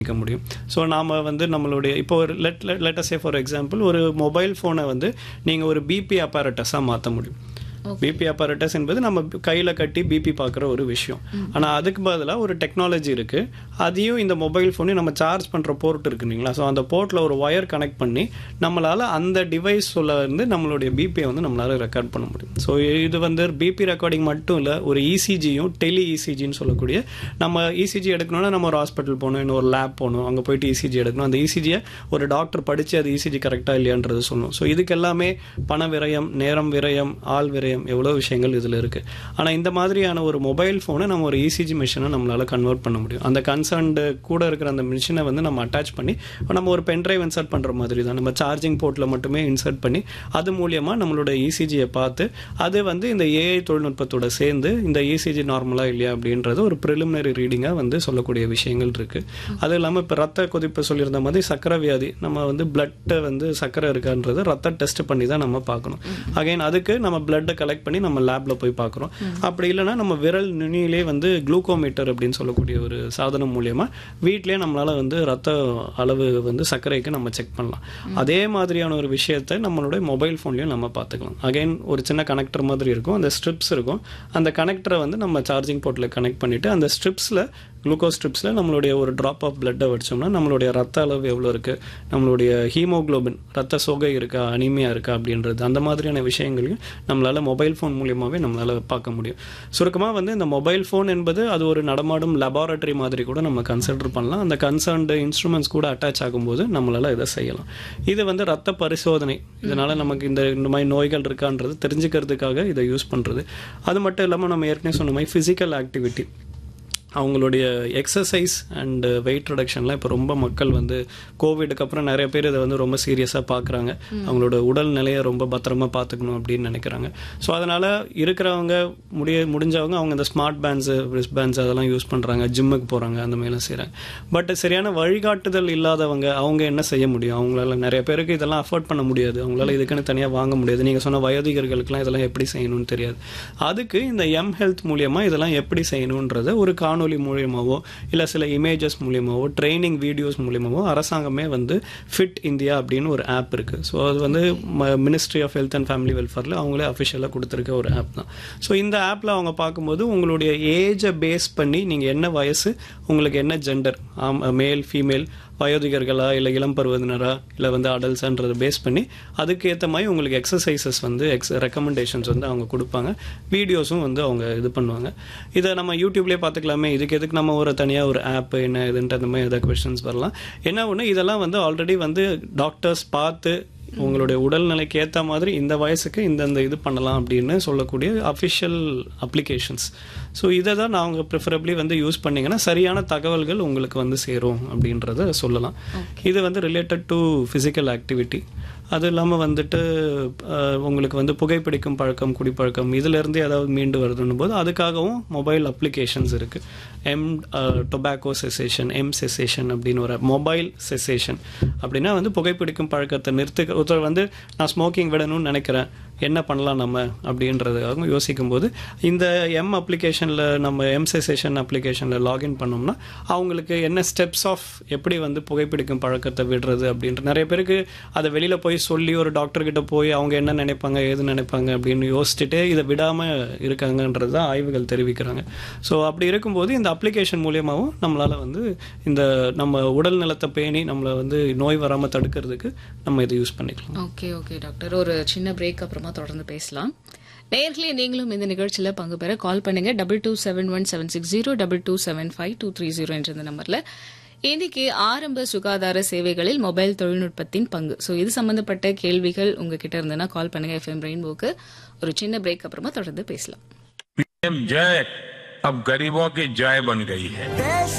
பண்ணிக்க முடியும் ஸோ நாம் வந்து நம்மளுடைய இப்போ ஒரு லெட் லெட்டஸே ஃபார் எக்ஸாம்பிள் ஒரு மொபைல் ஃபோனை வந்து நீங்கள் ஒரு பிபி அப்பாரட்டஸாக மாற்ற முடியும் பிபி அப்பாரட்டஸ் என்பது நம்ம கையில் கட்டி பிபி பார்க்குற ஒரு விஷயம் ஆனால் அதுக்கு பதிலாக ஒரு டெக்னாலஜி இருக்குது அதையும் இந்த மொபைல் ஃபோனையும் நம்ம சார்ஜ் பண்ணுற போர்ட் இருக்கு இல்லைங்களா ஸோ அந்த போர்ட்டில் ஒரு ஒயர் கனெக்ட் பண்ணி நம்மளால் அந்த டிவைஸ் சொல்ல இருந்து நம்மளுடைய பிபியை வந்து நம்மளால் ரெக்கார்ட் பண்ண முடியும் ஸோ இது வந்து பிபி ரெக்கார்டிங் மட்டும் இல்லை ஒரு இசிஜியும் டெலி இசிஜின்னு சொல்லக்கூடிய நம்ம இசிஜி எடுக்கணும்னா நம்ம ஒரு ஹாஸ்பிட்டல் போகணும் இன்னும் ஒரு லேப் போகணும் அங்கே போயிட்டு இசிஜி எடுக்கணும் அந்த இசிஜியை ஒரு டாக்டர் படித்து அது இசிஜி கரெக்டாக இல்லையான்றது சொல்லணும் ஸோ இதுக்கு எல்லாமே பண விரயம் நேரம் விரயம் ஆள் விரயம் எவ்வளோ விஷயங்கள் இதில் இருக்குது ஆனால் இந்த மாதிரியான ஒரு மொபைல் ஃபோனை நம்ம ஒரு இசிஜி மிஷினை நம்மளால் கன்வெர்ட் பண்ண முடியும் அந்த கன்சர்ன்டு கூட இருக்கிற அந்த மிஷினை வந்து நம்ம அட்டாச் பண்ணி நம்ம ஒரு பென்ட்ரைவ் இன்சர்ட் பண்ணுற மாதிரி தான் நம்ம சார்ஜிங் போர்ட்டில் மட்டுமே இன்சர்ட் பண்ணி அது மூலியமாக நம்மளோட இசிஜியை பார்த்து அது வந்து இந்த ஏஐ தொழில்நுட்பத்தோட சேர்ந்து இந்த இசிஜி நார்மலாக இல்லையா அப்படின்றது ஒரு ப்ரிலிமினரி ரீடிங்காக வந்து சொல்லக்கூடிய விஷயங்கள் இருக்குது அது இல்லாமல் இப்போ ரத்த கொதிப்பு சொல்லியிருந்த மாதிரி சக்கரை வியாதி நம்ம வந்து பிளட்டை வந்து சக்கரை இருக்கான்றது ரத்த டெஸ்ட் பண்ணி தான் நம்ம பார்க்கணும் அகைன் அதுக்கு நம்ம பிளட்டை கலெக்ட் பண்ணி நம்ம லேப்ல போய் பார்க்குறோம் அப்படி இல்லைன்னா நம்ம விரல் நுனியிலே வந்து குளுக்கோமீட்டர் அப்படின்னு சொல்லக்கூடிய ஒரு சாதனம் மூலியமா வீட்டிலேயே நம்மளால வந்து ரத்த அளவு வந்து சர்க்கரைக்கு நம்ம செக் பண்ணலாம் அதே மாதிரியான ஒரு விஷயத்தை நம்மளுடைய மொபைல் ஃபோன்லையும் நம்ம பார்த்துக்கலாம் அகைன் ஒரு சின்ன கனெக்டர் மாதிரி இருக்கும் அந்த ஸ்ட்ரிப்ஸ் இருக்கும் அந்த கனெக்டரை வந்து நம்ம சார்ஜிங் போர்ட்டில் கனெக்ட் பண்ணிட்டு அந்த ஸ்ட்ரிப்ஸில் குளுக்கோஸ் ஸ்ட்ரிப்ஸில் நம்மளுடைய ஒரு ட்ராப் ஆஃப் பிளட்டை வச்சோம்னா நம்மளுடைய ரத்த அளவு எவ்வளோ இருக்குது நம்மளுடைய ஹீமோக்ளோபின் ரத்த சோகை இருக்கா அனிமியா இருக்கா அப்படின்றது அந்த மாதிரியான விஷயங்களையும் நம்மளால் மொபைல் ஃபோன் மூலியமாகவே நம்மளால் பார்க்க முடியும் சுருக்கமாக வந்து இந்த மொபைல் ஃபோன் என்பது அது ஒரு நடமாடும் லெபார்டரி மாதிரி கூட நம்ம கன்சிடர் பண்ணலாம் அந்த கன்சர்ன்டு இன்ஸ்ட்ருமெண்ட்ஸ் கூட அட்டாச் ஆகும்போது நம்மளால் இதை செய்யலாம் இது வந்து ரத்த பரிசோதனை இதனால் நமக்கு இந்த இந்த மாதிரி நோய்கள் இருக்கான்றது தெரிஞ்சுக்கிறதுக்காக இதை யூஸ் பண்ணுறது அது மட்டும் இல்லாமல் நம்ம ஏற்கனவே சொன்ன மாதிரி ஃபிசிக்கல் ஆக்டிவிட்டி அவங்களுடைய எக்ஸசைஸ் அண்டு வெயிட் ரிடக்ஷன்லாம் இப்போ ரொம்ப மக்கள் வந்து கோவிடுக்கு அப்புறம் நிறைய பேர் இதை வந்து ரொம்ப சீரியஸாக பார்க்குறாங்க அவங்களோட உடல் நிலையை ரொம்ப பத்திரமா பார்த்துக்கணும் அப்படின்னு நினைக்கிறாங்க ஸோ அதனால் இருக்கிறவங்க முடிய முடிஞ்சவங்க அவங்க இந்த ஸ்மார்ட் பேண்ட்ஸு ரிஸ்ட் பேண்ட்ஸ் அதெல்லாம் யூஸ் பண்ணுறாங்க ஜிம்முக்கு போகிறாங்க அந்த மாதிரிலாம் செய்கிறாங்க பட் சரியான வழிகாட்டுதல் இல்லாதவங்க அவங்க என்ன செய்ய முடியும் அவங்களால நிறைய பேருக்கு இதெல்லாம் அஃபோர்ட் பண்ண முடியாது அவங்களால இதுக்குன்னு தனியாக வாங்க முடியாது நீங்கள் சொன்ன வயோதிகர்களுக்கெல்லாம் இதெல்லாம் எப்படி செய்யணும்னு தெரியாது அதுக்கு இந்த எம் ஹெல்த் மூலியமாக இதெல்லாம் எப்படி செய்யணுன்றத ஒரு காணொலி மூலியமாவோ இல்லை சில இமேஜஸ் மூலியமாவோ ட்ரைனிங் வீடியோஸ் மூலியமாவோ அரசாங்கமே வந்து ஃபிட் இந்தியா அப்படின்னு ஒரு ஆப் இருக்குது ஸோ அது வந்து ministry of health and family வெல்ஃபேரில் அவங்களே அஃபிஷியலாக கொடுத்துருக்க ஒரு ஆப் தான் ஸோ இந்த ஆப்பில் அவங்க பார்க்கும்போது உங்களுடைய ஏஜை பேஸ் பண்ணி நீங்கள் என்ன வயசு உங்களுக்கு என்ன ஜெண்டர் மேல் ஃபீமேல் வயோதிகர்களா இல்லை இளம் பருவத்தினரா இல்லை வந்து அடல்ட்ஸான்றதை பேஸ் பண்ணி அதுக்கு ஏற்ற மாதிரி உங்களுக்கு எக்ஸசைசஸ் வந்து எக்ஸ் ரெக்கமெண்டேஷன்ஸ் வந்து அவங்க கொடுப்பாங்க வீடியோஸும் வந்து அவங்க இது பண்ணுவாங்க இதை நம்ம யூடியூப்லேயே பார்த்துக்கலாமே இதுக்கு எதுக்கு நம்ம ஒரு தனியாக ஒரு ஆப் என்ன இதுன்ட்டு அந்த மாதிரி எதாவது கொஷின்ஸ் வரலாம் என்ன ஒன்று இதெல்லாம் வந்து ஆல்ரெடி வந்து டாக்டர்ஸ் பார்த்து உங்களுடைய உடல்நிலைக்கு ஏற்ற மாதிரி இந்த வயசுக்கு இந்தந்த இது பண்ணலாம் அப்படின்னு சொல்லக்கூடிய அஃபிஷியல் அப்ளிகேஷன்ஸ் ஸோ இதை தான் நாங்கள் ப்ரிஃபரபிளி வந்து யூஸ் பண்ணிங்கன்னா சரியான தகவல்கள் உங்களுக்கு வந்து சேரும் அப்படின்றத சொல்லலாம் இது வந்து ரிலேட்டட் டு ஃபிசிக்கல் ஆக்டிவிட்டி அது இல்லாமல் வந்துட்டு உங்களுக்கு வந்து புகைப்பிடிக்கும் பழக்கம் குடிப்பழக்கம் இதிலேருந்து ஏதாவது மீண்டு வருதுன்னும் போது அதுக்காகவும் மொபைல் அப்ளிகேஷன்ஸ் இருக்குது M tobacco cessation M cessation அப்படின்னு ஒரு மொபைல் செசேஷன் அப்படின்னா வந்து புகைப்பிடிக்கும் பழக்கத்தை நிறுத்து ஒருத்தர் வந்து நான் ஸ்மோக்கிங் விடணும்னு நினைக்கிறேன் என்ன பண்ணலாம் நம்ம அப்படின்றதுக்காக யோசிக்கும் போது இந்த எம் அப்ளிகேஷனில் நம்ம எம் செசேஷன் அப்ளிகேஷனில் லாகின் பண்ணோம்னா அவங்களுக்கு என்ன ஸ்டெப்ஸ் ஆஃப் எப்படி வந்து புகைப்பிடிக்கும் பழக்கத்தை விடுறது அப்படின்ற நிறைய பேருக்கு அதை வெளியில் போய் சொல்லி ஒரு டாக்டர்கிட்ட போய் அவங்க என்ன நினைப்பாங்க ஏது நினைப்பாங்க அப்படின்னு யோசிச்சுட்டு இதை விடாமல் இருக்காங்கன்றது தான் ஆய்வுகள் தெரிவிக்கிறாங்க ஸோ அப்படி இருக்கும்போது இந்த அப்ளிகேஷன் மூலியமாகவும் நம்மளால் வந்து இந்த நம்ம உடல் நலத்தை பேணி நம்மளை வந்து நோய் வராமல் தடுக்கிறதுக்கு நம்ம இதை யூஸ் பண்ணிக்கலாம் ஓகே ஓகே டாக்டர் ஒரு சின்ன பிரேக் அப்புறமா தொடர்ந்து பேசலாம் நேர்களே நீங்களும் இந்த நிகழ்ச்சியில் பங்கு பெற கால் பண்ணுங்க double two seven one seven six zero double two seven five two three zero என்ற இந்த நம்பர்ல இன்னைக்கு ஆரம்ப சுகாதார சேவைகளில் மொபைல் தொழில்நுட்பத்தின் பங்கு ஸோ இது சம்பந்தப்பட்ட கேள்விகள் உங்ககிட்ட இருந்ததுன்னா கால் பண்ணுங்க எஃப்எம் ரெயின்போக்கு ஒரு சின்ன பிரேக் அப்புறமா தொடர்ந்து பேசலாம் पीएम जय अब गरीबों की जय बन गई है देश